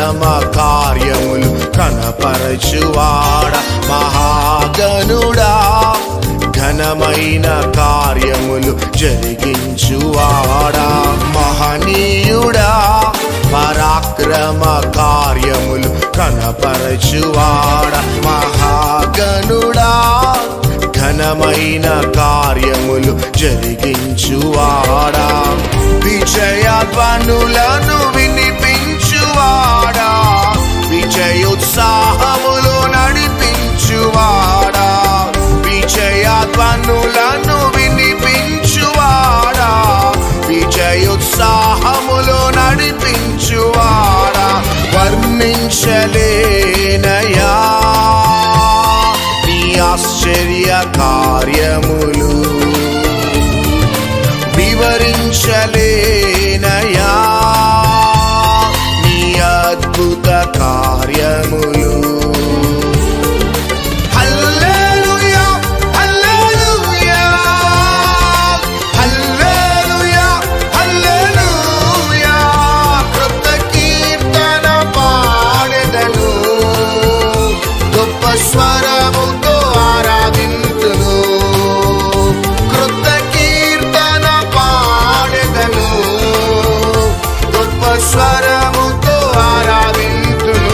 పరాక్రమ కార్యములు కనపరచువాడ మహాగనుడా ఘనమైన కార్యములు జరిగించువాడా మహనీయుడా పరాక్రమ కార్యములు కనపరచువాడ మహాగనుడా ఘనమైన కార్యములు జరిగించువాడా విజయధ్వనులను వినిపించువాడా విజయోత్సాహములు నడిపించువాడా విజయధ్వనులను వినిపించువాడా విజయోత్సాహములు నడిపించువాడా వర్ణించలేనయా నీ ఆశ్చర్య కార్యములు వివరించలేనయా నీ అద్భుత కార్యములు హల్లెలూయా హల్లెలూయా హల్లెలూయా హల్లెలూయా కృత కీర్తన పాడెదను గొప్ప స్వరముతో ఆరాధింతును కృత కీర్తన పాడెదను గొప్ప స్వరముతో ఆరాధింతును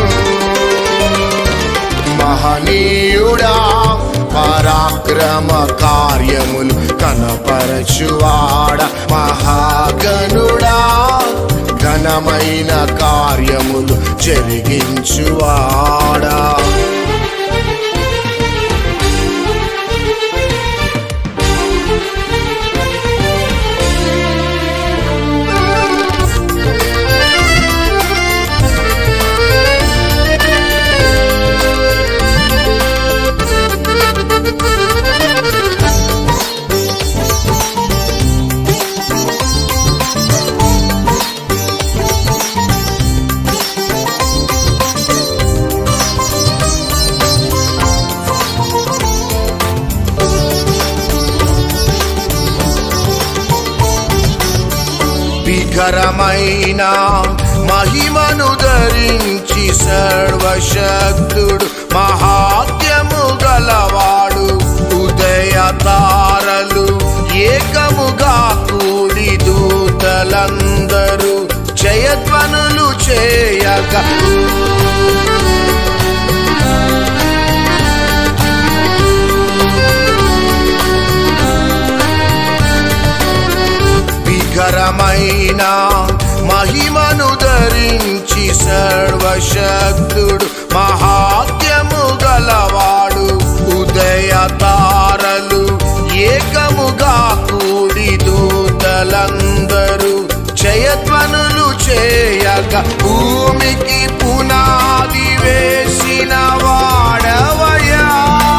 మహనీయుడా పరాక్రమ కార్యములు కనపరచువాడ మహాగనుడా ఘనమైన కార్యములు జరిగించువాడా భీకరమైన మహిమను ధరించి సర్వశక్తుడు మహాత్యము గలవాడు ఉదయ తారలు ఏకముగా కూడి దూతలందరూ జయధ్వనులు చేయగా భీకరమైన మహిమను ధరించి సర్వశక్తుడు మహాత్యము గలవాడు ఉదయ తారలు ఏకముగా కూడి దూతలందరూ జయధ్వనులు చేయగా భూమికి పునాది వేసిన వాడవయా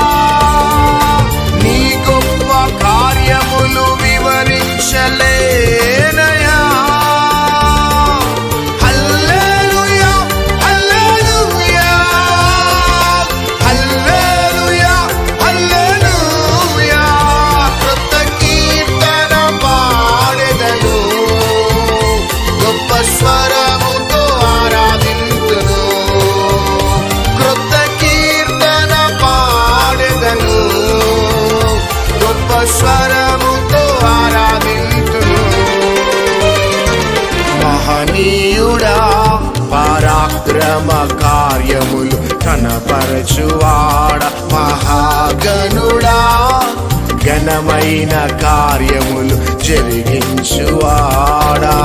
నీ గొప్ప కార్యములు వివరించలేనయా హల్లెలూయా హల్లెలూయా హల్లెలూయా హల్లెలూయా కృత కీర్తన పాడెదను గొప్ప స్వరముతో ఆరాధింతును కృత కీర్తన పాడెదను గొప్ప స్వరముతో ఆరాధింతును మహనీయుడా పరాక్రమ కార్యములు కనపరచువాడ మహాగనుడా ఘనమైన కార్యములు జరిగించువాడా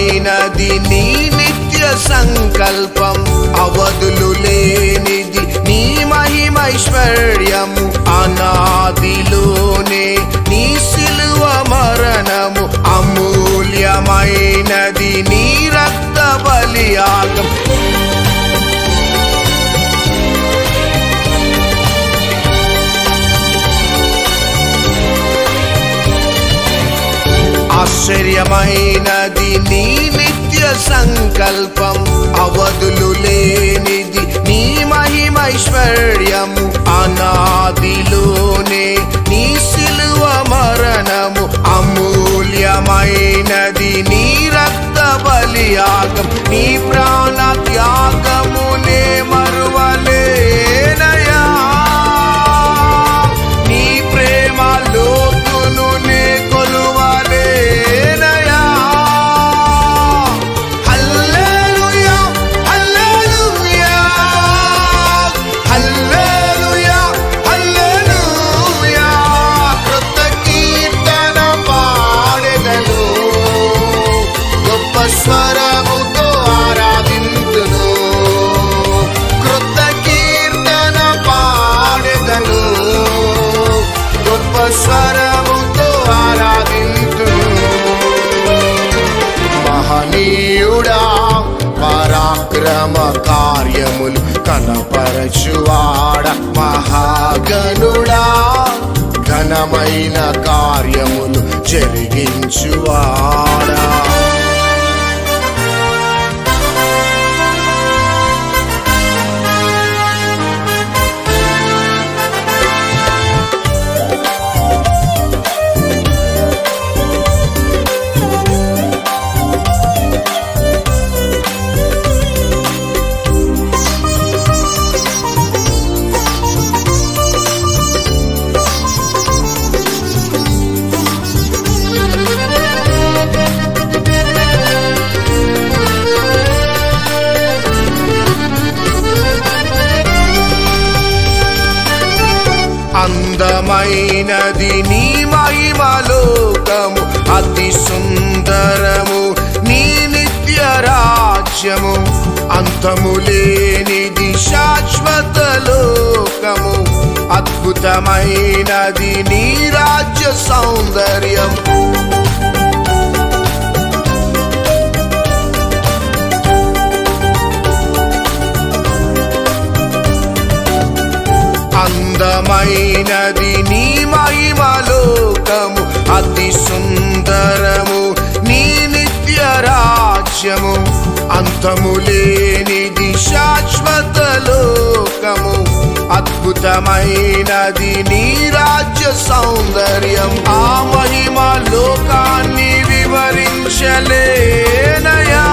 ఆశ్చర్యమైనది నీ నిత్య సంకల్పం అవధులు లేనిది నీ నీ మహిమైశ్వర్యము అనాదిలోనే నీ సిలువ మరణము అమూల్యమైనది నీ రక్త బలియాగం ఆశ్చర్యమైనది నీ నిత్య సంకల్పం అవధులు లేనిది నీ మహిమైశ్వర్యము అనాదిలోనే నీ సిలువ మరణము అమూల్యమైనది నీ రక్త బలియాగం నీ ప్రాణ త్యాగమునే మరువలేనయా నీ ప్రేమ లోతును నే కొలువలేనయా హల్లెలూయా హల్లెలూయా హల్లెలూయా హల్లెలూయా కృత కీర్తన పాడెదను గొప్ప స్వరముతో ఆరాధింతును కృత కీర్తన పాడెదను గొప్ప స్వరముతో ఆరాధింతును మహనీయుడా పరాక్రమ కార్యములు కనపరచువాడ మహాగనుడా ఘనమైన కార్యములు జరిగించువాడా అందమైనది నీ మహిమలోకము అతి సుందరము నీ నిత్య రాజ్యము అంతము లేనిది శాశ్వత లోకము అద్భుతమైనది నీ రాజ్య సౌందర్యం అందమైనది నీ మహిమలోకము అతి సుందరము నీ నిత్య రాజ్యము అంతము లేనిది శాశ్వత లోకము అద్భుతమైనది నీ రాజ్య సౌందర్యం ఆ మహిమ లోకాన్ని వివరించలేనయా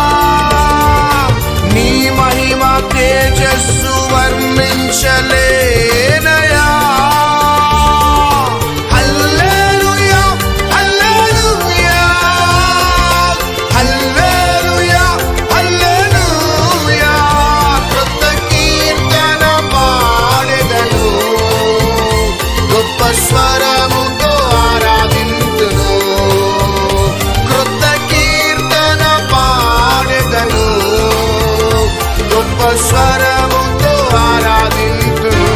నీ మహిమ తేజస్సు వర్ణించలేనయా హల్లెలూయా హల్లెలూయా హల్లెలూయా హల్లెలూయా కృత కీర్తన పాడెదను గొప్ప స్వరముతో ఆరాధింతును కృత కీర్తన పాడెదను గొప్ప స్వరముతో ఆరాధింతును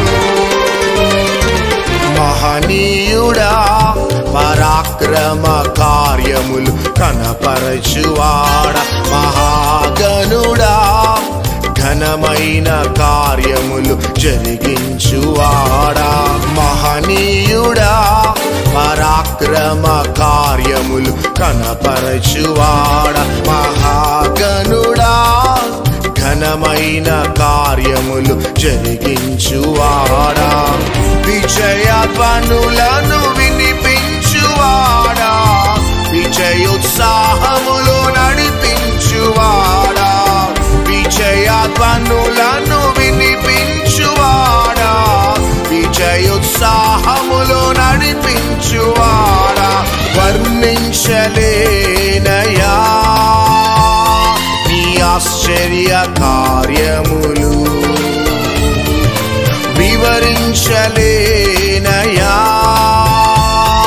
మహనీయుడా పరాక్రమ కార్యములు కనపరచువాడ మహాగనుడా ఘనమైన కార్యములు జరిగించువాడా మహనీయుడా పరాక్రమ కార్యములు కనపరచువాడ మహాగనుడా ఘనమైన కార్యములు జరిగించువాడా విజయధ్వనులను వినిపించువాడా విజయోత్సాహములో నడిపించువాడా విజయధ్వనులను వినిపించువాడా విజయోత్సాహములో నడిపించువాడా వర్ణించలేనయా నీ ఆశ్చర్య కార్యములు వివరించలేనయా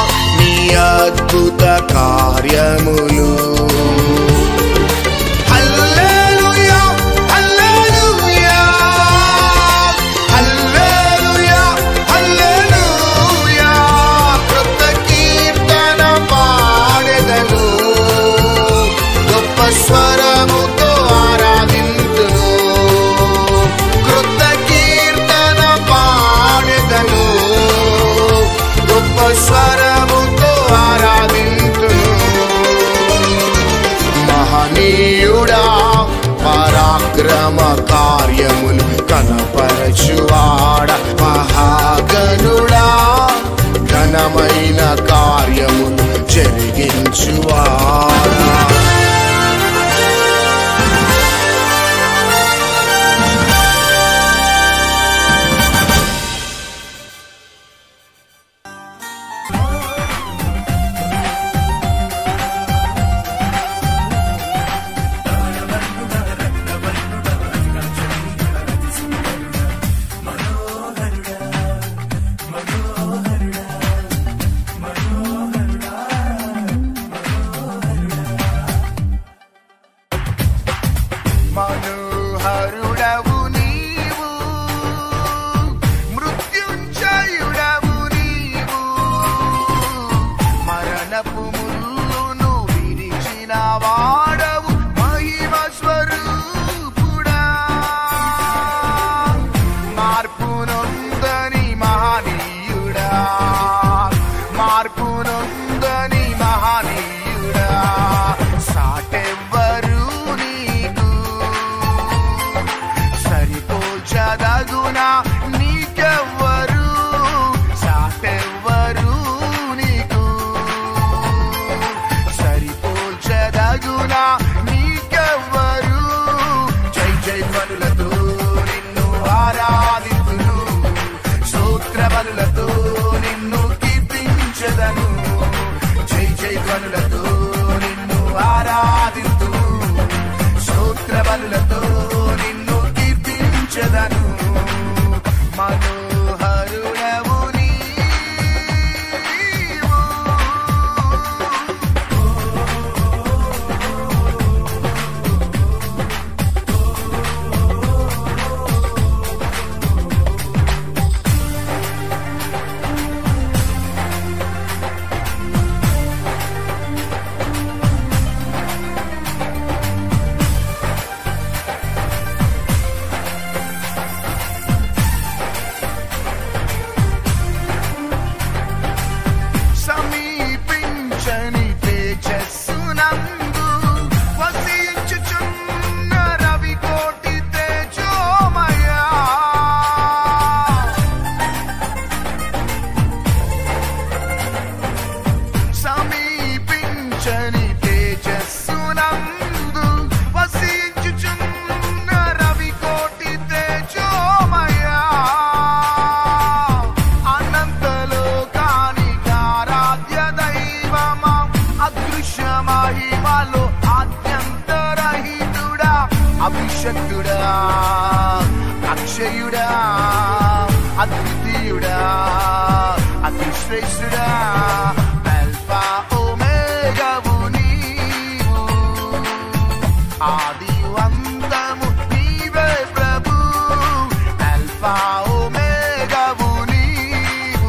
పరాక్రమ కార్యములు కనపరచువాడ మహాగనుడా ఘనమైన కార్యములు జరిగించువాడా మనోహరుడవు నీవు మృత్యుంజయుడవు నీవు మరణపు ముల్లును విరిచిన వాడవు మహిమ స్వరూపుడా మార్పు నొందని మహనీయుడా మార్పు నొందని మహనీయుడా సాటెవ్వరు నీకు సరిపోల్చదగునా నీకెవ్వరు సాటెవ్వరు నీకు సరిపోల్చదగునా నీకెవ్వరు జై జై బలులతో నిన్ను ఆరాధితును సూత్ర బలులతో నిన్ను కీర్తించదను జై జై బలులతో నిన్ను ఆరాధితును సూత్ర బలులతో నిన్ను కీర్తించదను మనోహరుడవు నీవు సమీపించని తేజస్సునందు వసించుచున్న రవికోటి తేజోమయా సమీపించని తేజస్సునందు వసించుచున్న రవికోటి తేజోమయా అనంతలోకానికారాధ్య దైవమా అదృశ్య మహిమలో ఆద్యంతరహితుడా అభిషక్తుడా అక్షయుడా అద్వితీయుడా అతి శ్రేష్ఠుడా అల్ఫా ఒమేగవు నీవు ఆది అంతము నీవే ప్రభు అల్ఫా ఒమేగవు నీవు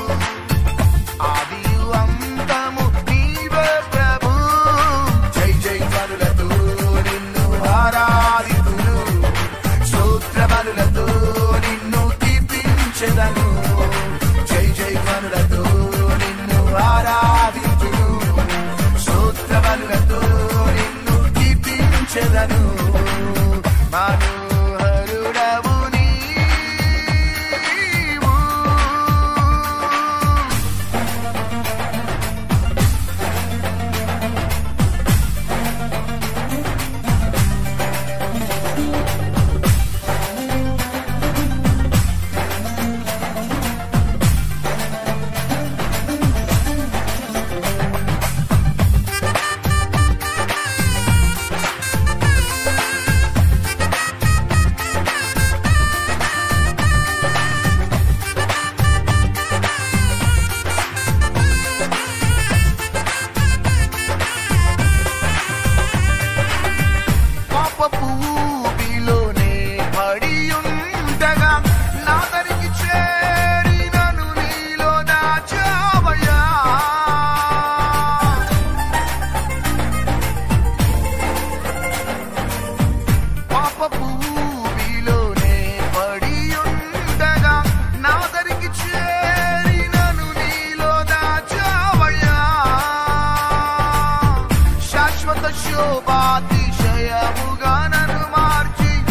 ఆది అంతము నీవే ప్రభు జై జై బలులతో నిన్ను ఆరాధితును సూత్ర బలులతో నిన్ను కీర్తించెదను జై జై బలులతో నిన్ను ఆరాధితును సూత్ర బలులతో నిన్ను కీర్తించెదను మనోహరుడవు నీవు పాపపు ఊబిలోనే పడి ఉండగా నా దరికి చేరినను నీలో దాచావయ్యా పాపపు ఊబిలోనే పడి ఉండగా నా దరికి చేరినను నీలో దాచావయ్యా శాశ్వత శోభాతిశయముగా నన్ను మార్చి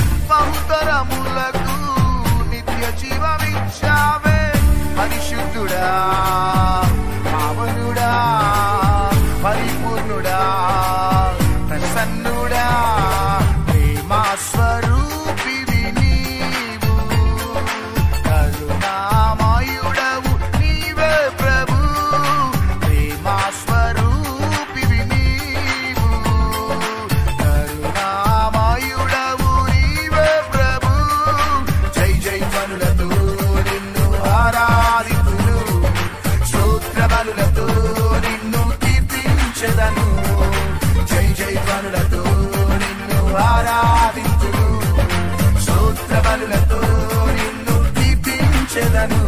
కీర్తించెదను జై జై ధ్వనులతో నిన్ను ఆరాధించును స్తోత్ర బలులతో నిన్ను కీర్తించెదను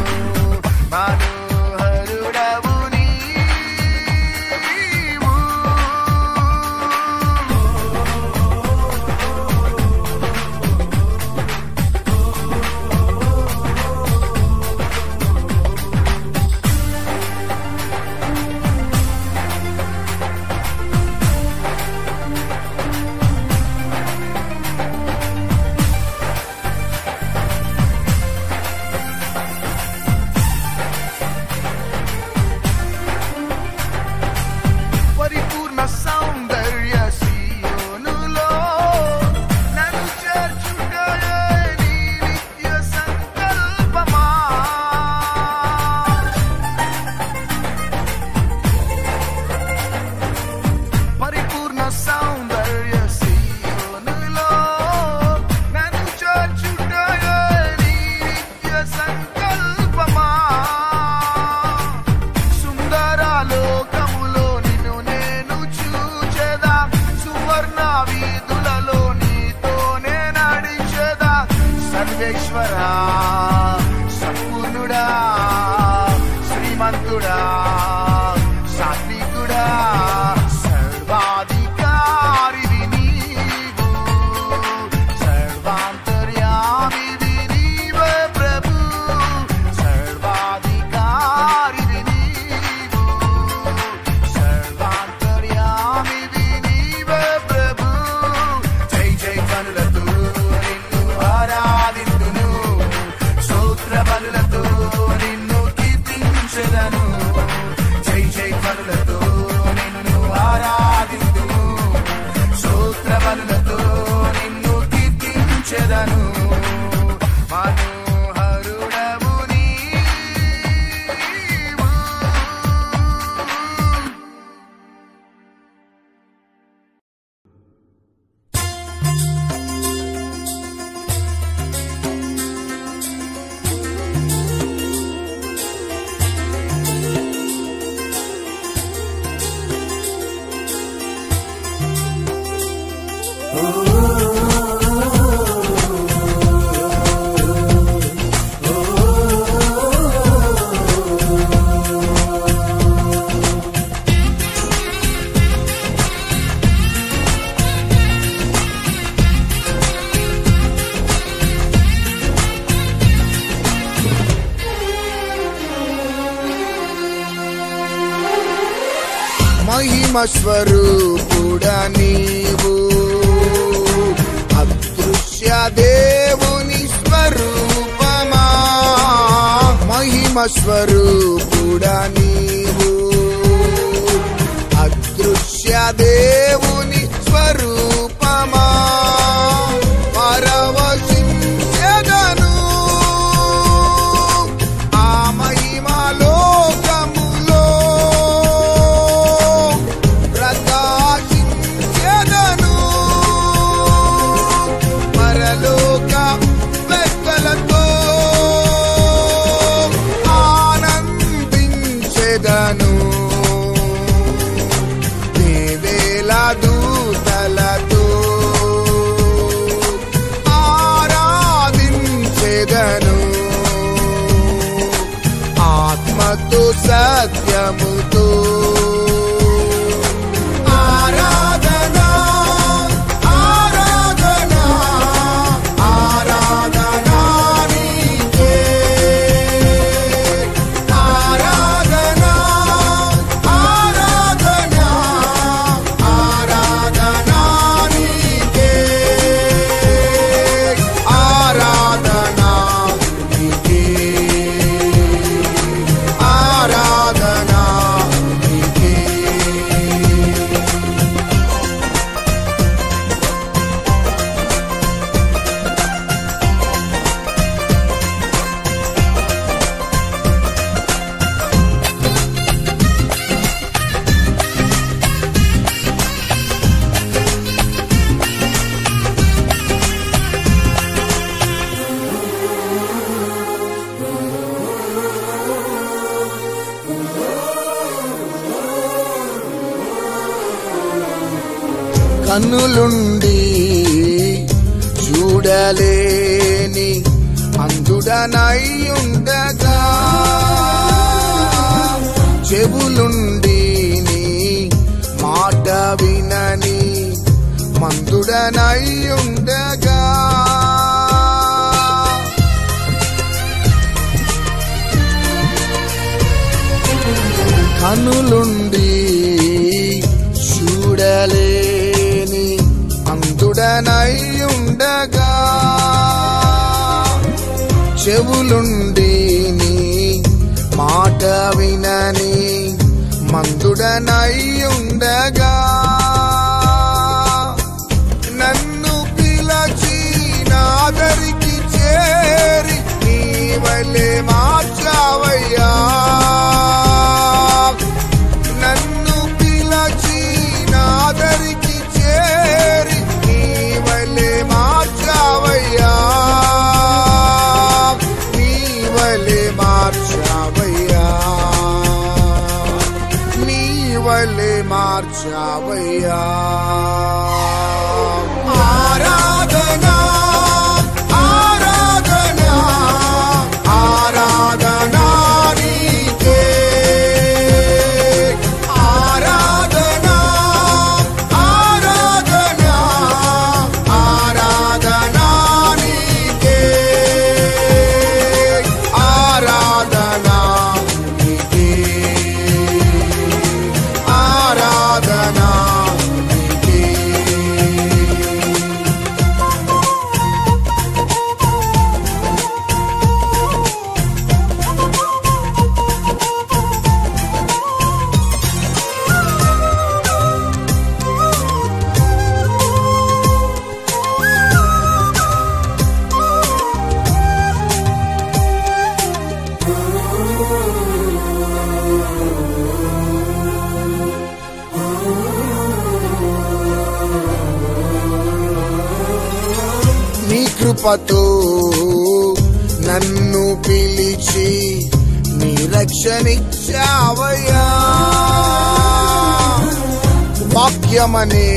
మనోహరుడవు నీవు పరిపూర్ణ సౌందర్య సీయోనులో నన్ను చేర్చుటయే నీ నిత్య సంకల్పమా పరిపూర్ణ సౌందర్య సీయోనులో నన్ను చేర్చుటయే నీ నిత్య సంకల్పమా సుందర లోకములో నిన్ను నేను చూచెదా సువర్ణ వీధులలో నీతోనే నడిచెదా సర్వేశ్వరా సంపూర్ణుడా శ్రీమంతుడా సాత్వికుడా సర్వాధికారివి నీవు సర్వాంతర్యామివి నీవే ప్రభు సర్వాధికారివి నీవు సర్వాంతర్యామివి నీవే ప్రభు జై జై కనులతో నిన్ను ఆరాధింతును స్తోత్ర బలులతో నిన్ను కీర్తించెదను జై జై కనులతో నిన్ను ఆరాధింతును స్తోత్ర బలులతో నిన్ను కీర్తించెదను మనోహరుడవు నీవు మహిమ స్వరూపుడ నీవు అదృశ్య దేవుని స్వరూపమా మహిమ స్వరూపుడ నీవు అదృశ్య దేవుని స్వరూపమా పరవశించెదను ఆ మహిమా లోకములో ప్రకాశించెదను పరలోక పెద్దలతో ఆనందించెదను దేవేల దూతలతో ఆరాధించెదను ఆత్మతో సత్యముతో ఆరాధనా ఆరాధనా ఆరాధనా నీకే ఆరాధనా ఆరాధనా ఆరాధనా కన్నులుండి చూడలేని అందుడనై ఉండగా చెవులుండి నీ మాట వినని మందుడనై ఉండగా కనులుండి చూడలేని అందుడనై ఉండగా చెవులుండి నీ మాట వినని మందుడనై ఉండగా నన్ను పిలచి నాదరికి చేరి నీ వలె మార్చావయ్యా నన్ను పిలచి నాదరికి చేరి నీ వలె మార్చావయ్యా నీ వలె మార్చావయ్యా నీ వలె మార్చావయ్యా ఆరాధనా ఆరాధనా ఆరాధనా నీకే ఆరాధనా ఆరాధనా ఆరాధనా నీకే ఆరాధనా నీకే ఆరాధనా నీకే నీ కృపతో నన్ను పిలిచి నీ రక్షణిచ్చావయ్యా వాక్యమనే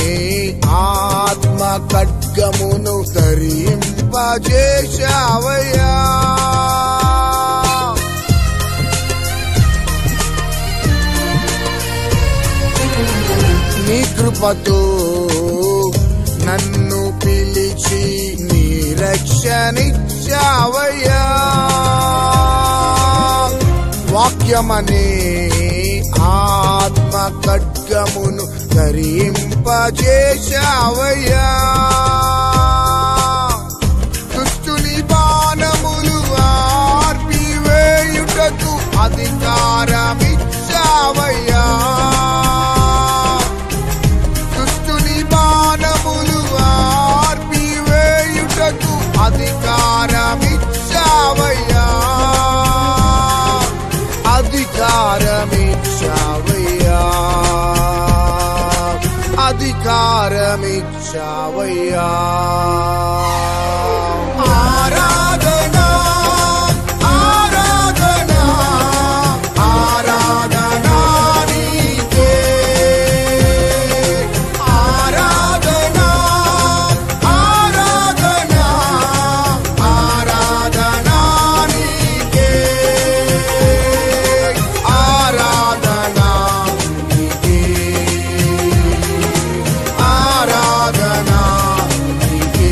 ఆత్మ ఖడ్గమును ధరింపజేశావయ్యా నీ కృపతో నన్ను పిలిచి నీ రక్షణిచ్చావయ్యా వాక్యమనే ఆత్మ ఖడ్గమును ధరింపజేశావయ్యా దుష్టుని బాణములు ఆర్పివేయుటకు అధికారమిచ్చావయ్యా దుష్టుని బాణములు ఆర్పివేయుటకు అధికారమిచ్చావయ్యా అధికారమిచ్చావయ్యా అధికారమిచ్చావయ్యా ఆరాధనా ఆరాధనా ఆరాధనా నీకే ఆరాధనా ఆరాధనా ఆరాధనా నీకే ఆరాధనా నీకే ఆరాధనా నీకే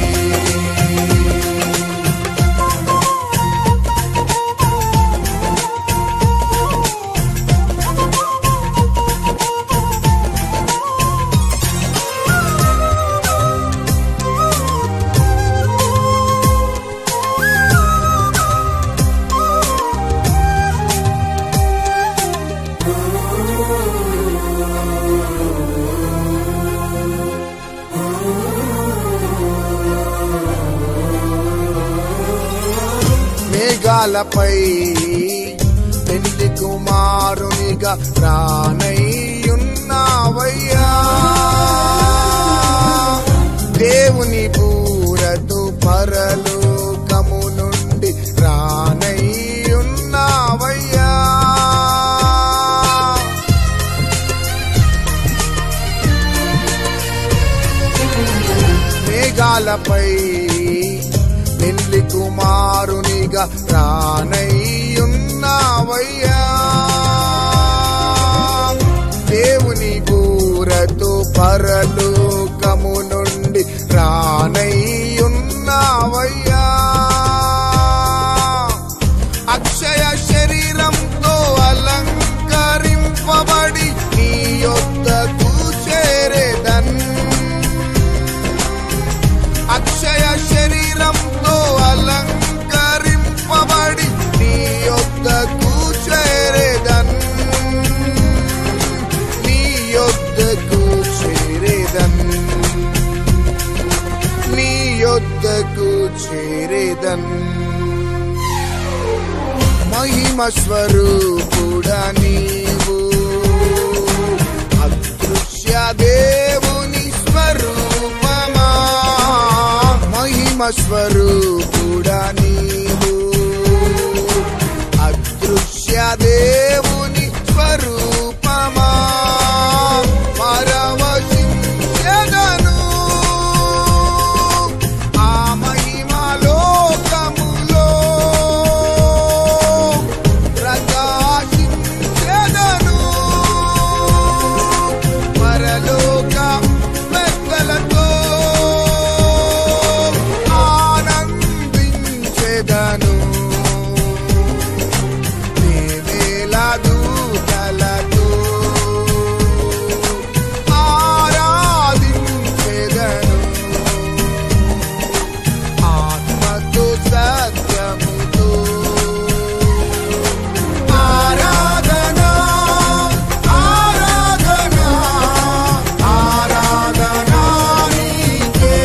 మేఘాలపై పెళ్లి కుమారునిగా రానయ్యున్నావయ్యా దేవుని బూరతు పరలోకము నుండి రానయ్యున్నావయ్యా మేఘాలపై పెళ్లి కుమారునిగా రానయ్యున్నావయ్యా దేవుని బూరతో పరలోకము నుండి రానయ్యున్నావయ్యా అక్షయ శరీరంతో అలంకరింపబడి నీ యొద్దకు చేరేదన్ అక్షయ శరీరంతో అలంకరింపబడి నీ యొద్దకు చేరేదన్ నీ యొద్దకు చేరేదన్ నీ యొద్దకు చేరేదన్ మహిమ స్వరూపుడా నీవు అదృశ్య దేవుని స్వరూపమా మహిమ స్వరూపుడా నీవు అదృశ్య దేవుని స్వరూపమా పరవశించెదను ఆ మహిమలోకములో ప్రకాశించెదను పరలోక పెద్దలతో ఆనందించెదను దేవేల దూతలతో ఆరాధించెదను ఆత్మతో సత్యముతో ఆరాధన ఆరాధన ఆరాధన నీకే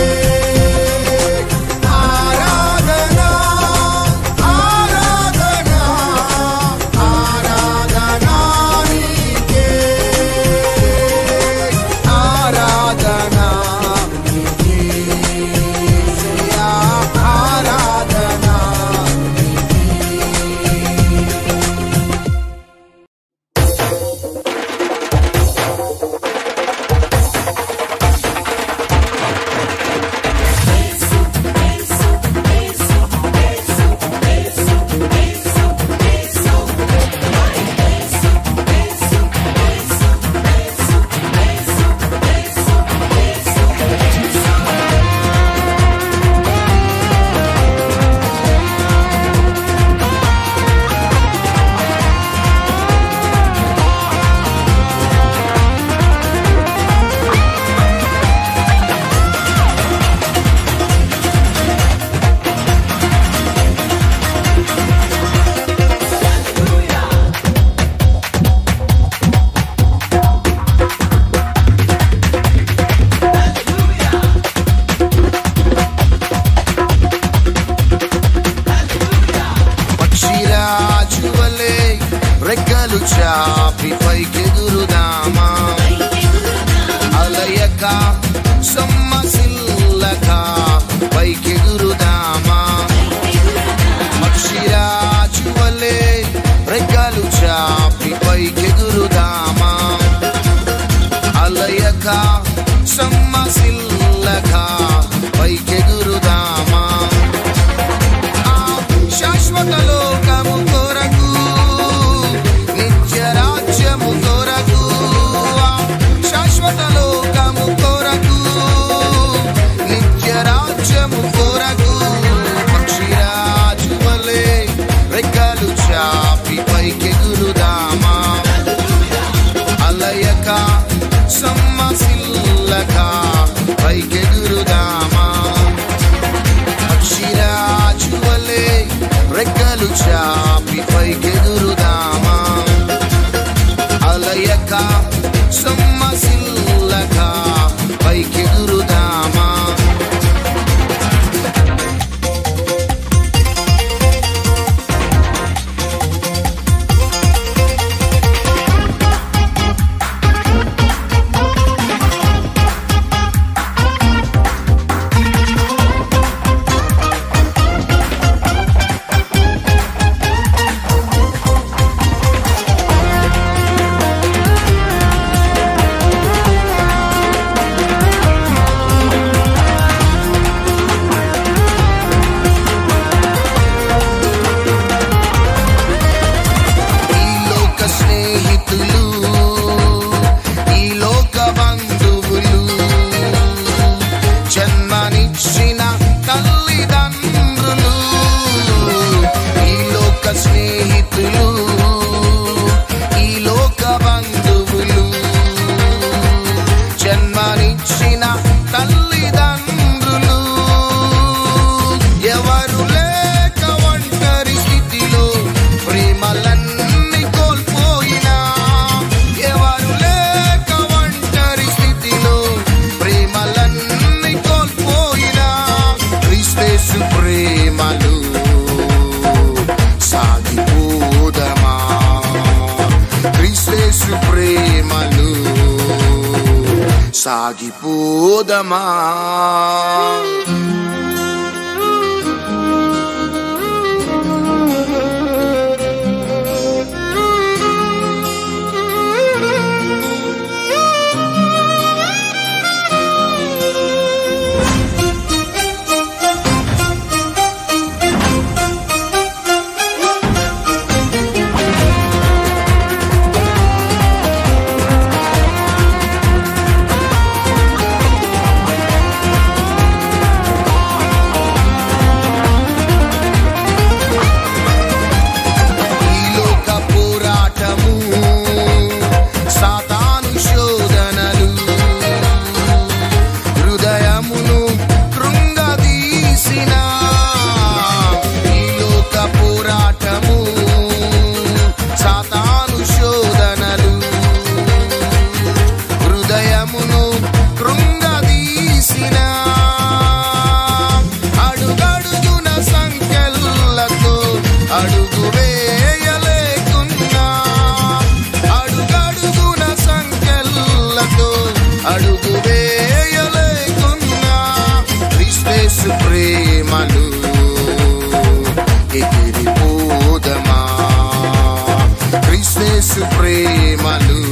ఆరాధన ఆరాధన ఆరాధన నీకే ఆరాధన నీకే ఆరాధన పక్షిరాజువలే రెక్కలు చాపి పైకెగురుదామా అలయక సమ్మసిల్లక పైకెగురుదామా పక్షిరాజువలే రెక్కలు చాపి పైకెగురుదామా అలయక సమ్మసిల్లక పైకెగురుదామా ఆ శాశ్వత లోకము కొరకు నిత్య రాజ్యము కొరకు ఆ శాశ్వత లోకము కొరకు నిత్య రాజ్యము కొరకు పక్షిరాజు వలె రెక్కలు చాపి పైకెగురుదామా అలయక సమ్మసిల్లక పైకెగురుదామా పక్షిరాజు వలె రెక్కలు చాపి పైకెగురుదామా అలయక సమ్మసిల్లక పైకెగురుదామా క్రీస్తేసు ప్రేమలు సాగిపోదమా ఈ లోక పోరాటము సాతాను శోధనలు హృదయమును కృంగదీసిన ఈ లోక పోరాటము సాతాను శోధనలు హృదయమును కృంగదీసిన అడుగడుగున సంఖ్యలతో అడుగు వేయలేకున్నా అడుగడుగున సంఖ్యలతో అడుగు వేయలేకున్నా క్రిస్తేసు ప్రేమలు ఎగిరిపోదమా క్రిస్తేసు ప్రేమలు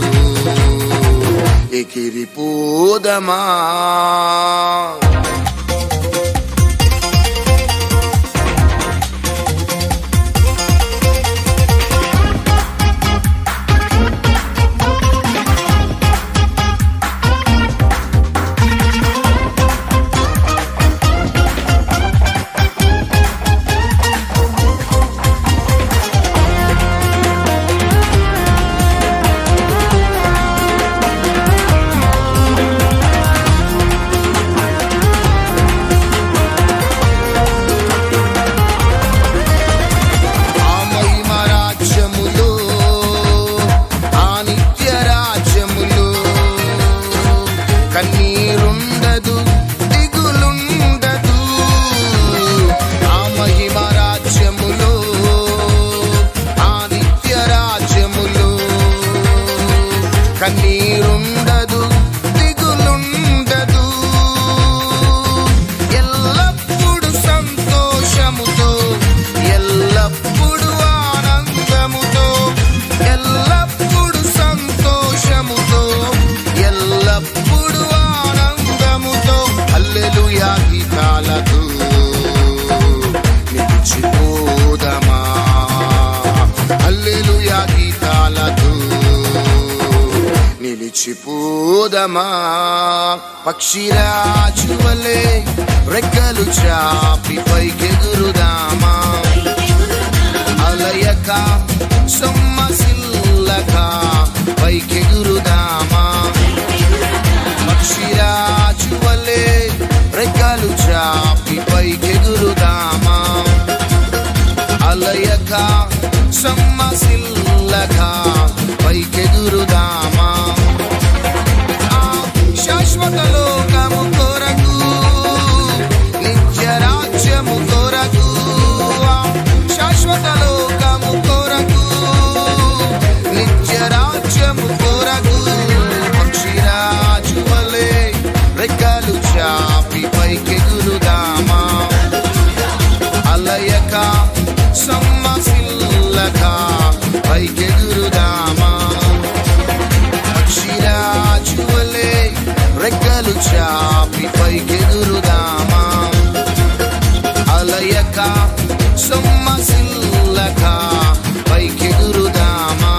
ఎగిరిపోదమా ఆ మహిమ రాజ్యములో ఆ నిత్య రాజ్యములో కన్నీరుండదు దిగులుండదు ఆ మహిమ రాజ్యములో ఆ నిత్య రాజ్యములో కన్నీరుండదు దిగులుండదు ఎల్లప్పుడు సంతోషముతో ఎల్లప్పుడు ఆనందముతో ఎల్లప్పుడు సంతోషముతో ఎల్లప్పుడు ఆనందముతో హల్లెలూయా గీతాలతో నిలిచిపోదమా హల్లెలూయా గీతాలతో నిలిచిపోదమా పక్షిరాజు వలె రెక్కలు చాపి పైకెగురుదామా అలయక సొమ్మసిల్లక పైకెగురుదామా పక్షిరాజు వలె రెక్కలు చాపి పైకెగురుదామా అలయక సొమ్మసిల్లక పైకెగురుదామా ఆ శాశ్వత లోకము కొరకు నిత్య రాజ్యము కొరకు ఆ శాశ్వత లోకము కొరకు నిత్య రాజ్యము కొరకు పక్షిరాజు వలె రెక్కలు చాపి పైకెగురుదామా అలయక సమ్మసిల్లక పైకెగురుదామా పక్షిరాజు వలె రెక్కలు చాపి పైకెగురుదామా అలయక సొమ్మసిల్లక పైకెగురుదామా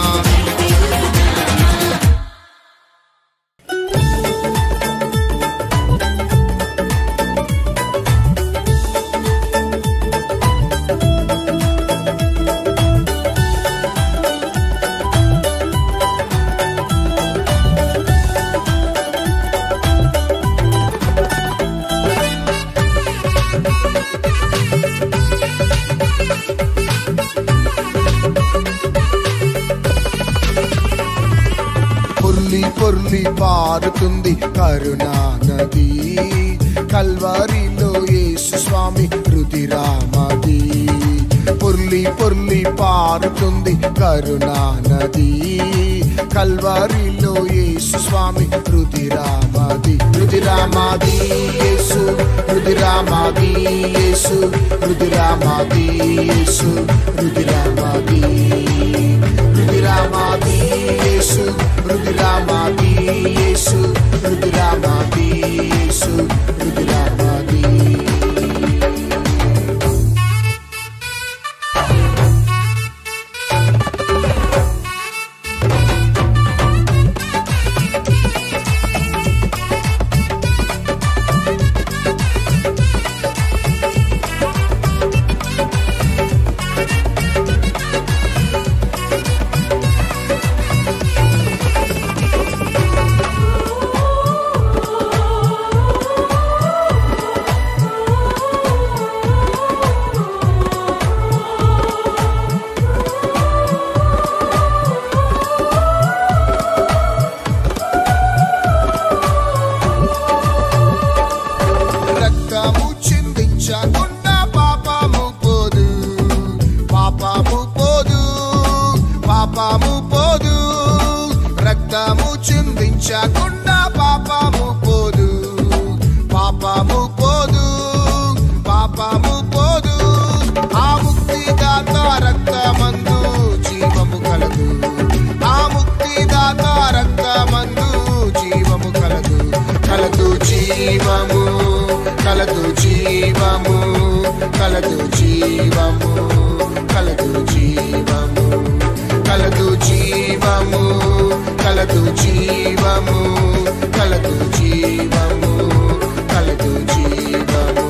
పొర్లి పొర్లి పారుతుంది కరుణా నది కల్వారిలో యేసు స్వామి రుదిరామది పొర్లి పొర్లి పారుతుంది కరుణా నది కల్వారిలో యేసు స్వామి రుదిరామాది రుదిరామాది యేసు రుదిరామాది యేసు రుదిరామాది యేసు రుదిరామాది రుదిరామాది యేసు రుదిరామాది యేసు రుదిరామాది యేసు రుదిరామాది రక్తము చిందించకుండా పాపము పోదు పాపము పోదు పాపము పోదు రక్తము చిందించకుండా పాపము పోదు పాపము పోదు పాపము పోదు ఆ ముక్తిదాత రక్తమందు జీవము కలదు ఆ ముక్తిదాత రక్తమందు జీవము కలదు కలదు జీవము కలదు జీవము కలదు జీవము కలదు జీవము కలదు జీవము కలదు జీవము కలదు జీవము కలదు జీవము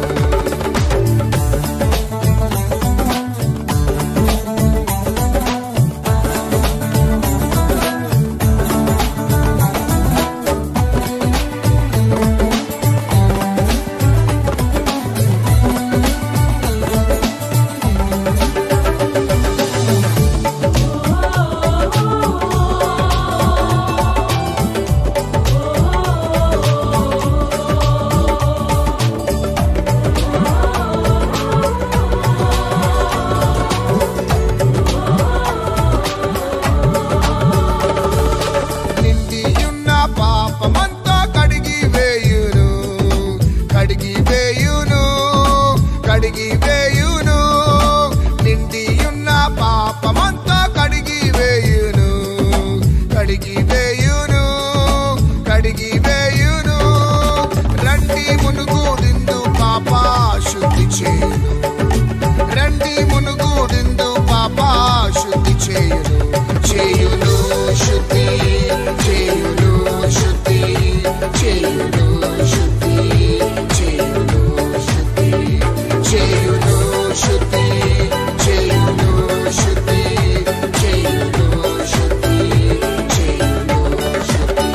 నిండియున్న పాపమంతా కడిగి వేయును కడిగి వేయును కడిగి వేయును నిండియున్న పాపమంతా కడిగి వేయును కడిగి వేయును కడిగి వేయును రండి మునుగుడిందు పాప శుద్ధి చేయును రండి మునుగుడిందు పాప శుద్ధి చేయును చేయును శుద్ధి చేయును శుద్ధి చేయును శుద్ధి చేయును శుద్ధి చేయును శుద్ధి చేయును శుద్ధి చేయును శుద్ధి చేయును శుద్ధి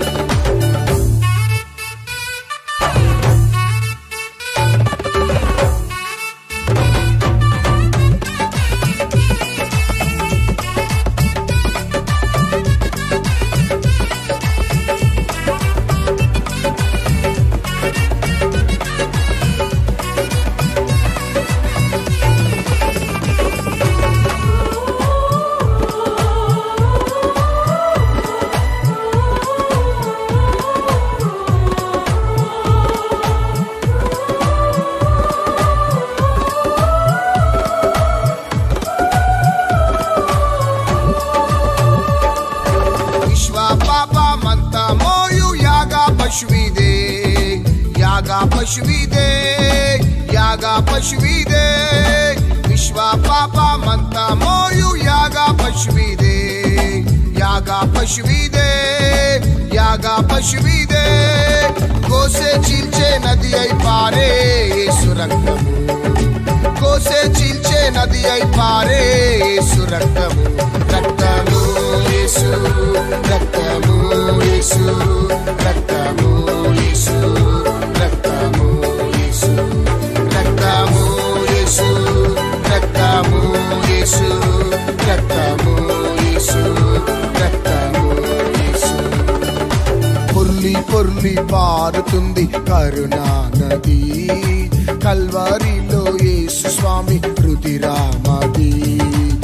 ವಿಶ್ವ ಪಾಪ ಮಂತ ಮೋಯು ಯಾಗ ಪಶುವಿದೆ ಯಾಗ ಪಶುವಿದೆ ಯಾಗ ಪಶುವಿದೆ ವಿಶ್ವ ಪಾಪ ಮಂತ ಮೋಯು ಯಾಗ ಪಶುವಿದೆ ಯಾಗ ಪಶುವಿದೆ ಯಾಗ ಪಶುವಿದೆ ಕೋಸೆ ಚೀಲ್ಚೆ ನದಿ ಐ ಪಾರೆ ಯೇಸು ರಕ್ತము కోసే చీల్చే నది అయి పారే యేసు రక్తము రక్తము యేసు రక్తము యేసు రక్తము యేసు రక్తము యేసు రక్తము యేసు రక్తము యేసు రక్తము యేసు రక్తము యేసు పొర్లి పొర్లి పారుతుంది కరుణా నది కల్వారిలో యేసు స్వామి రుదిరామది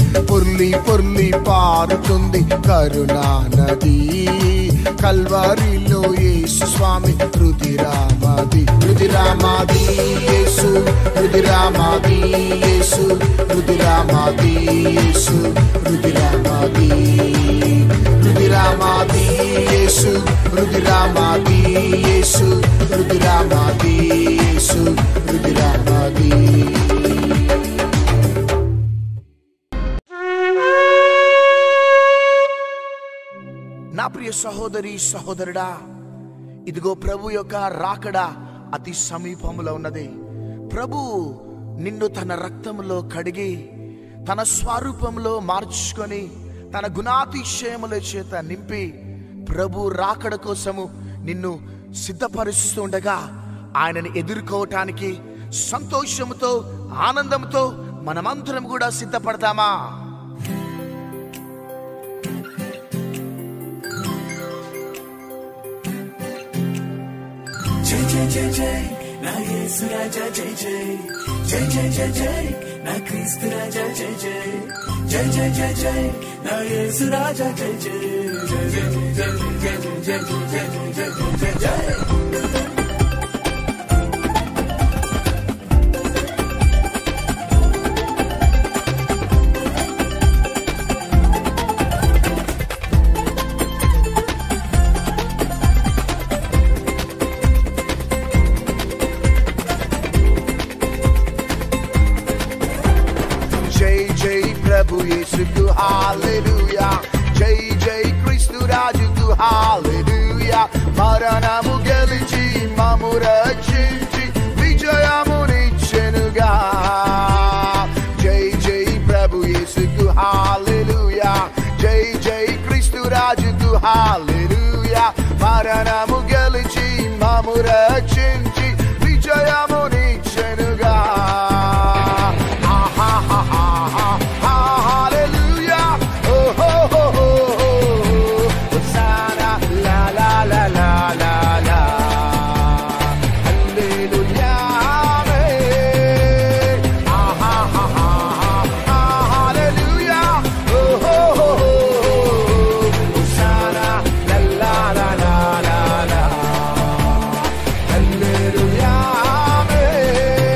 పొర్లి పొర్లి పారుతుంది కరుణా నది కల్వరిలో యేసు స్వామి రుదిరామాది రుదిరామాది యేసు రుదిరామాది యేసు రుదిరామాది యేసు రుదిరామాది రుదిరామాది యేసు రుదిరామాది యేసు రుదిరామాది యేసు రుదిరామాది నా ప్రియ సహోదరి సహోదరుడా ఇదిగో ప్రభు యొక్క రాకడ అతి సమీపంలో ఉన్నది ప్రభు నిన్ను తన రక్తములో కడిగి తన స్వరూపంలో మార్చుకొని తన గుణాతిశయముల చేత నింపి ప్రభు రాకడ కోసము నిన్ను సిద్ధపరుస్తుండగా ఆయనని ఎదుర్కోవటానికి సంతోషముతో ఆనందంతో మనమందరం కూడా సిద్ధపడతామా జై జై జై జై నా యేసు రాజా జై జై జై జై జై జై నా క్రీస్తు రాజా జై జై జై జై జై జై నా యేసు రాజా జై జై జై జై జై జై జై జై జై జై జై జై జై జై ప్రభు యేసుకు హాలెలూయా జై జై క్రీస్తు రాజుకు హాలెలూయా మరణము గెలిచి మము రక్షించి విజయమునిచ్చెనుగా జై జై ప్రభు యేసుకు హాలెలూయా జై జై క్రీస్తు రాజుకు హాలెలూయా మరణము గెలిచి మము రక్షించి విజయమునిచ్చెనుగా Hallelujah. Oh, ho, ho, ho, ho. Hosanna. La, la, la, la, la, la. Hallelujah. Amen. Ah, ha, ha, ha, ha. Ah, hallelujah. Oh, ho, ho, ho, ho. Hosanna. La, la, la, la, la, la. Hallelujah. Amen.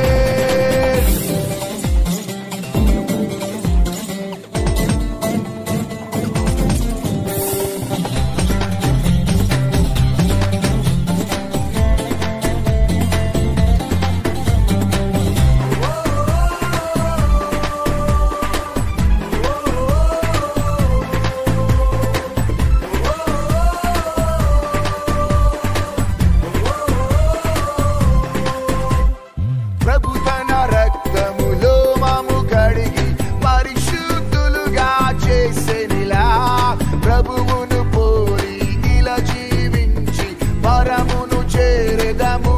ప్రభు తన రక్తములో మాము కడిగి పరిశుద్ధులుగా చేసెనిలా ప్రభువును పోలి ఇలా జీవించి పరమును చేరెదము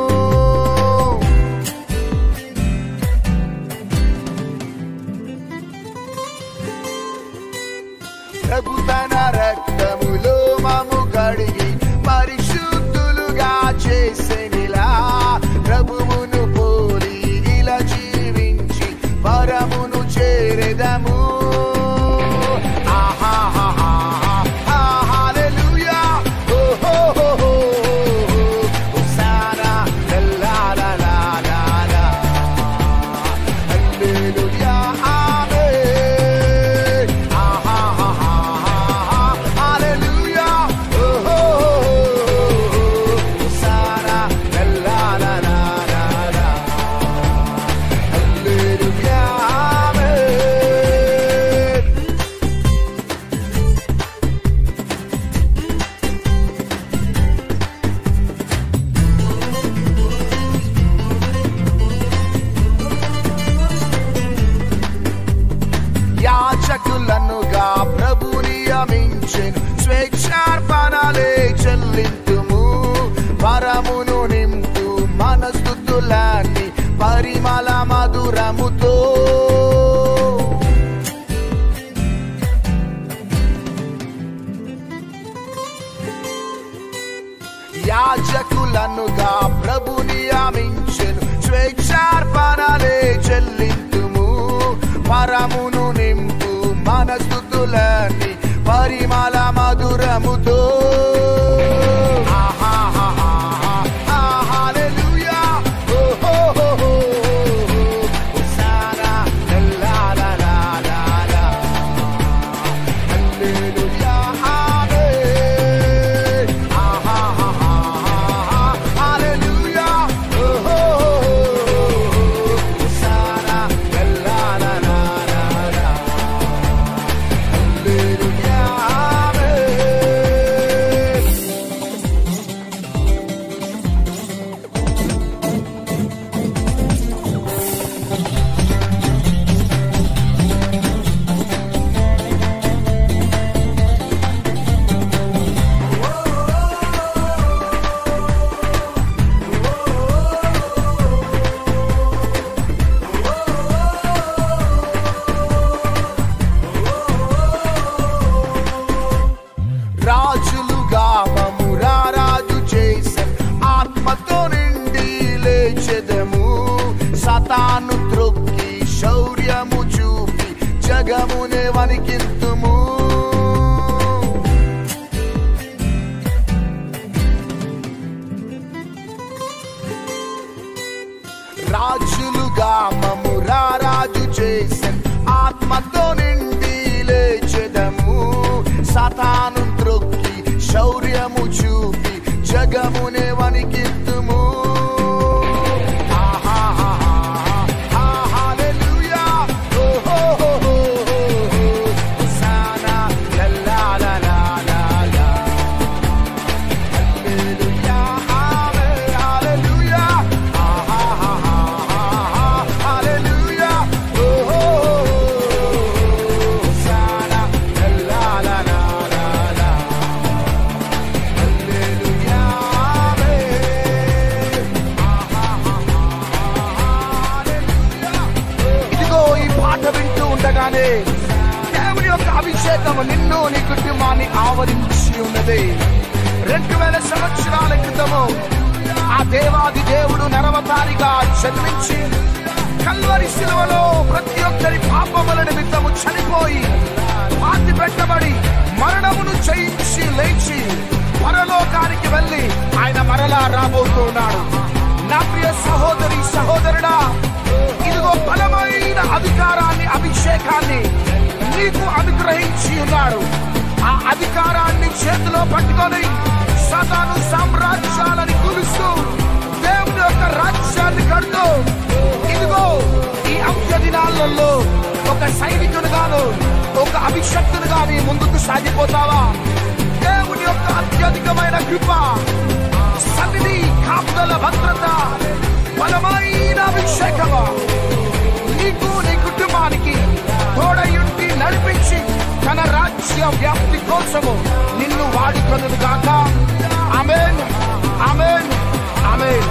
ప్రభు తన రక్తములో మాము కడిగి పరిశుద్ధులుగా చేసెనిలా ప్రభువును పోలి ఇలా జీవించి పరమును చేరెదము ఆహాహాహా, హల్లెలూయా. ఓహోహోహో. హోసానా, లా, లా, లా, లా, లా. Hallelujah, amen. ఆహాహాహా, హల్లెలూయా. ఓహోహోహో. హోసానా, లా, లా, లా, లా, లా. హల్లెలూయా, ఆమేన్. యాచకులనుగా ప్రభు నియమించెను స్వేచ్ఛార్పణలే చెల్లింతుము పరమును నింపు మనస్థుతులన్నీ పరిమళ మధురముతో యాజకులనుగా ప్రభు నియమించెను స్వేచ్ఛార్పణలే చెల్లింతుము పరమును నింపు మన స్థుతులని పరిమళ మధురముతో హల్లెలూయా ఓ హో హో హో హోసానా లా లా లా లా లా హల్లెలూయా ఆమేన్ హల్లెలూయా ఓ హో హో హోసానా లా లా లా లా లా హల్లెలూయా ఆమేన్ రాజులుగా మమురా రాజు చేసే ఆత్మతో నిండి లేచెదము సతాను త్రొక్కి శౌర్యము చూపి జగమునే వణికింతుము రాజులుగా మమురా రాజు చేసే ఆత్మతో నిండి లేచెదము సతాను త్రొక్కి శౌర్యము చూపి జగమునే వణికిత్తుము హల్లెలూయా ఓ హో హో హో హో హోసానా లా లా లా లా లా హల్లెలూయా ఆమేన్ హల్లెలూయా హల్లెలూయా ఓ హో హోసానా లా లా లా లా లా హల్లెలూయా ఇదిగో ఈ పాట వింటూ ఉండగానే దేవుని యొక్క అభిషేకం నిన్ను నీ కుటుంబాన్ని ఆవరించి ఉన్నది రెండు వేల సంవత్సరాల క్రితము ఆ దేవాది దేవుడు నరవతారిగా జన్మించి కల్వరి శిలువలో ప్రతి ఒక్కరి పాపముల నిమిత్తము చనిపోయి పాతి పెట్టబడి మరణమును జయించి లేచి పరలోకానికి వెళ్ళి ఆయన మరలా రాబోతున్నాడు నా ప్రియ సహోదరి సహోదరుడా ఇదిగో బలమైన అధికారాన్ని అభిషేకాన్ని నీకు అనుగ్రహించి ఉన్నాడు ఆ అధికారాన్ని చేతిలో పట్టుకొని సదాను సామ్రాజ్యాలని కూలుస్తూ దేవుని యొక్క రాజ్యాన్ని కడుతూ ఇదిగో ఈ అంత్య దినాలలో ఒక సైనికునిగాను ఒక అభిషక్తునిగా నీ ముందుకు సాగిపోతావా దేవుని యొక్క అత్యధికమైన కృప సన్నిధి కాపుదల భద్రత బలమైన అభిషేకమా నీకు నీ కుటుంబానికి తోడయుండి నడిపించి తన రాజ్య వ్యాప్తి కోసము నిన్ను వాడుకొను గాక ఆమేన్ ఆమేన్ ఆమేన్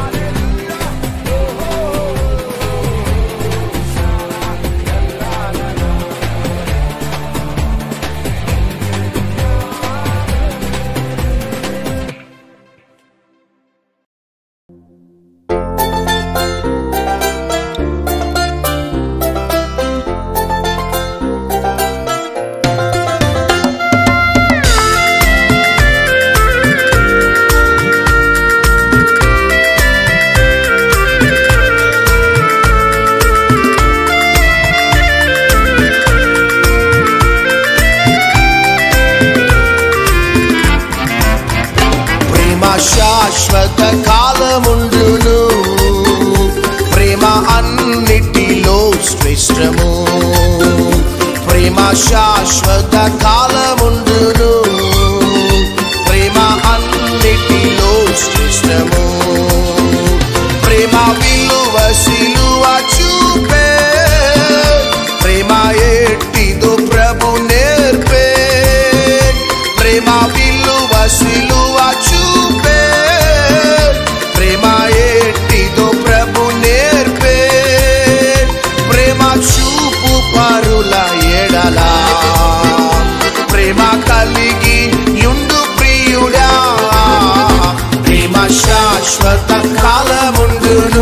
ప్రేమ శాశ్వత కాలముండును ప్రేమ అన్నిటిలో శ్రేష్టము ప్రేమ శాశ్వత కాలముండును ప్రేమ అన్నిటిలో శ్రేష్టము ప్రేమ విలువ సిలువ చూపే ప్రేమ ఎట్టిదో ప్రభు నేర్పే ప్రేమ విలువ సిలువ చూపే ప్రేమ ఎట్టిదో ప్రభు నేర్పే ప్రేమ చూపు పరుల ఎడలా ప్రేమ కలిగి యుండు ప్రియుడా ప్రేమ శాశ్వత కాలముండును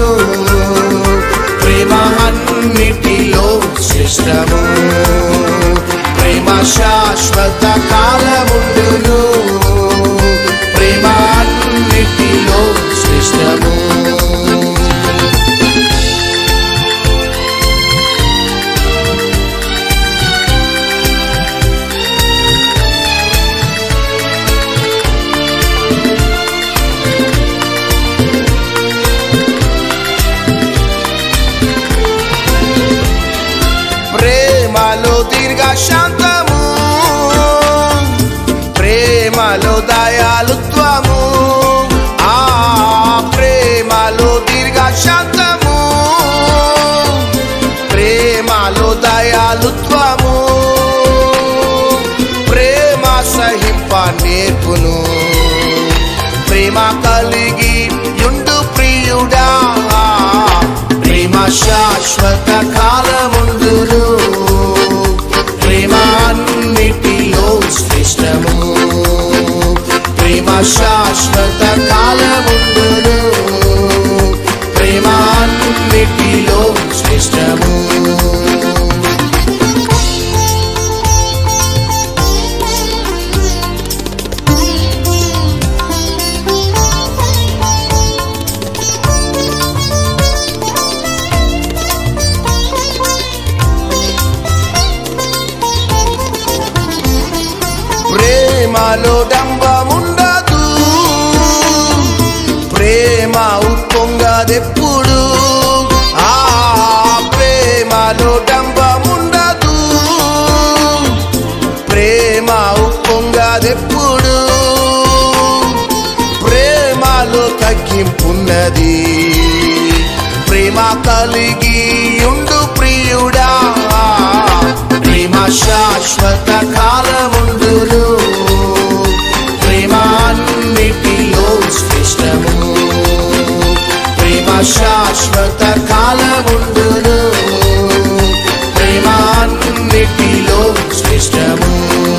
ప్రేమ అన్నిటిలో శ్రేష్టము ప్రేమ ప్రేమలో దయాలుత్వము ఆ ప్రేమలో దీర్ఘశాంతము ప్రేమలో దయాలుత్వము ప్రేమ సహింప నేర్పును ప్రేమ కలిగి యుండు ప్రియుడా ప్రేమ శాశ్వత కాలముందును ప్రేమ అన్నిటిలో శ్రేష్టము ప్రేమ శాశ్వత కాలముందును ప్రేమ అన్నిటిలో శ్రేష్టము ప్రేమలో డంబముండదు ప్రేమ ఉప్పొంగదెప్పుడు ఆ ప్రేమలో డంబముండదు ప్రేమ ఉప్పొంగదెప్పుడు ప్రేమలో తగ్గింపున్నది ప్రేమ కలిగి ఉండు ప్రియుడా ప్రేమ శాశ్వత కాలముందును ప్రేమ అన్నిటిలో శ్రేష్టము ప్రేమ శాశ్వత కాలముందును ప్రేమ అన్నిటిలో శ్రేష్టము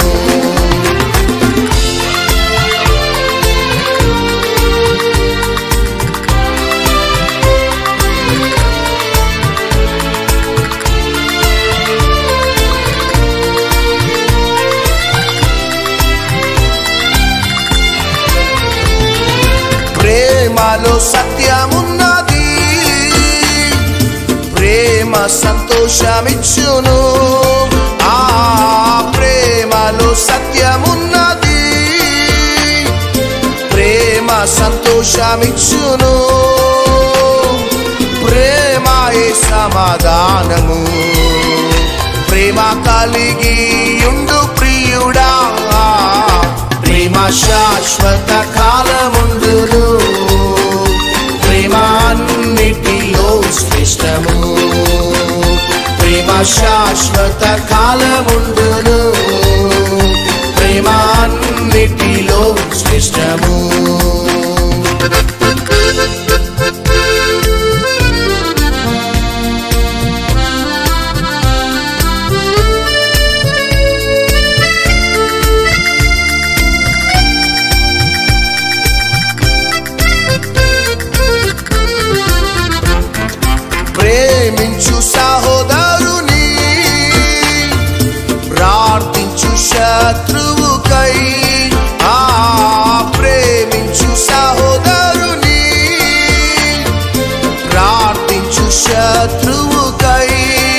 ప్రేమలో సత్యమున్నది ప్రేమ సంతోషమిచ్చును ఆ ప్రేమలో సత్యమున్నది ప్రేమ సంతోషమిచ్చును ప్రేమాయే సమాధానము ప్రేమ కలిగి ఉండు ప్రియుడా ప్రేమ శాశ్వత కాలముందును ప్రేమ అన్నిటిలో శ్రేష్టము ప్రేమ శాశ్వత కాలముందును ప్రేమ అన్నిటిలో శ్రేష్టము ప్రేమించు సహోదరుని ప్రార్థించు శత్రువుకై ఆ ప్రేమించు సహోదరుని ప్రార్థించు శత్రువుకై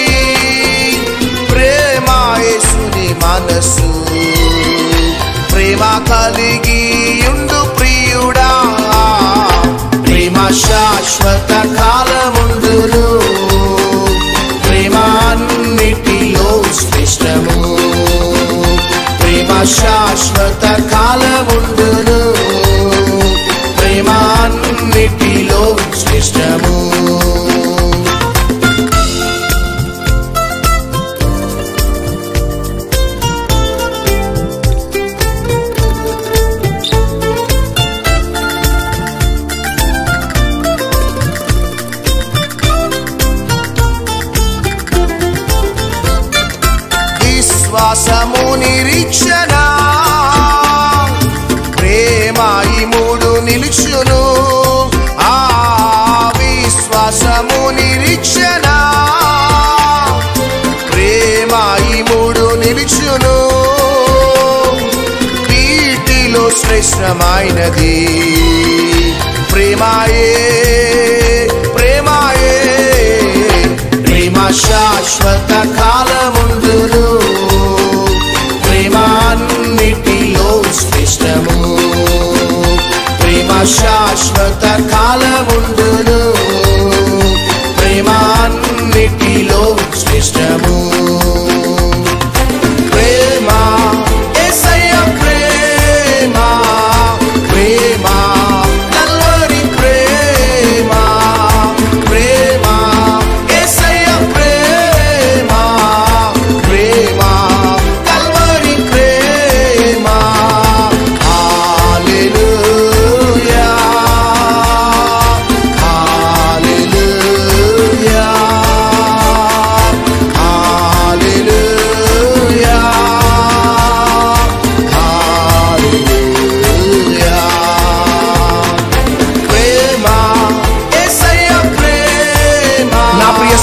ప్రేమాయేసుని మనసు ప్రేమ కలిగి ఉండు ప్రియుడా ప్రేమ శాశ్వత కాలముందును ప్రేమ అన్నిటిలో శ్రేష్టము ప్రేమ శాశ్వత కాలముందును ప్రేమ అన్నిటిలో శ్రేష్టము విశ్వాసము నిరీక్షణ ప్రేమ ఈ మూడు నిలుచును ఆ విశ్వాసము నిరీక్షణ ప్రేమ ఈ మూడు నిలుచును వీటిలో శ్రేష్టమైనది ప్రేమాయే ప్రేమాయే ప్రేమ శాశ్వత కాలముందును ప్రేమ అన్నిటిలో శ్రేష్టము ప్రేమ శాశ్వత కాలముందును ప్రేమ అన్నిటిలో శ్రేష్టము ప్రేమ యేసయ్య ప్రేమ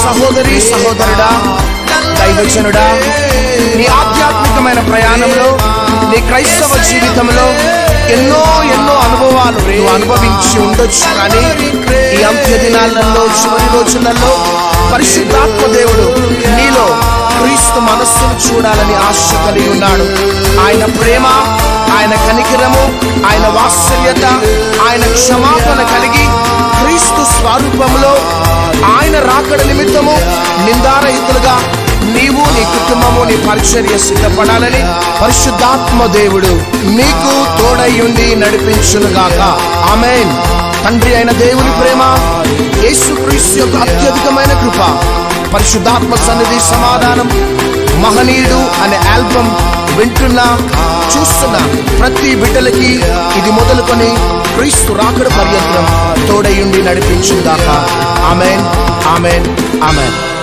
సహోదరి సహోదరుడా దైవజనుడా నీ ఆధ్యాత్మికమైన ప్రయాణంలో నీ క్రైస్తవ జీవితంలో ఎన్నో ఎన్నో అనుభవాలు నువ్వు అనుభవించి ఉండొచ్చు కానీ ఈ అంత్య దినాలలో చివరి రోజులలో పరిశుద్ధాత్మ దేవుడు నీలో క్రీస్తు మనస్సును చూడాలని ఆశ కలిగి ఉన్నాడు ఆయన ప్రేమ ఆయన కనికిరము ఆయన వాత్సల్యత ఆయన క్షమాపణ కలిగి క్రీస్తు స్వరూపంలో ఆయన రాకడ నిమిత్తము నిందారహితులుగా నీవు నీ కుటుంబము నీ పరిచర్య సిద్ధపడాలని పరిశుద్ధాత్మ దేవుడు మీకు తోడయ్యుండి నడిపించునుగాక ఆమెన్ తండ్రి అయిన దేవుని ప్రేమ యేసుక్రీస్తు యొక్క అత్యధికమైన కృప పరిశుద్ధాత్మ సన్నిధి సమాధానం మహనీయుడు అనే ఆల్బమ్ వింటున్న చూస్తున్న ప్రతి బిడ్డలకి ఇది మొదలుకొని క్రీస్తు రాకడ పర్యంతం తోడయుండి నడిపించుగాక ఆమెన్ ఆమెన్ ఆమెన్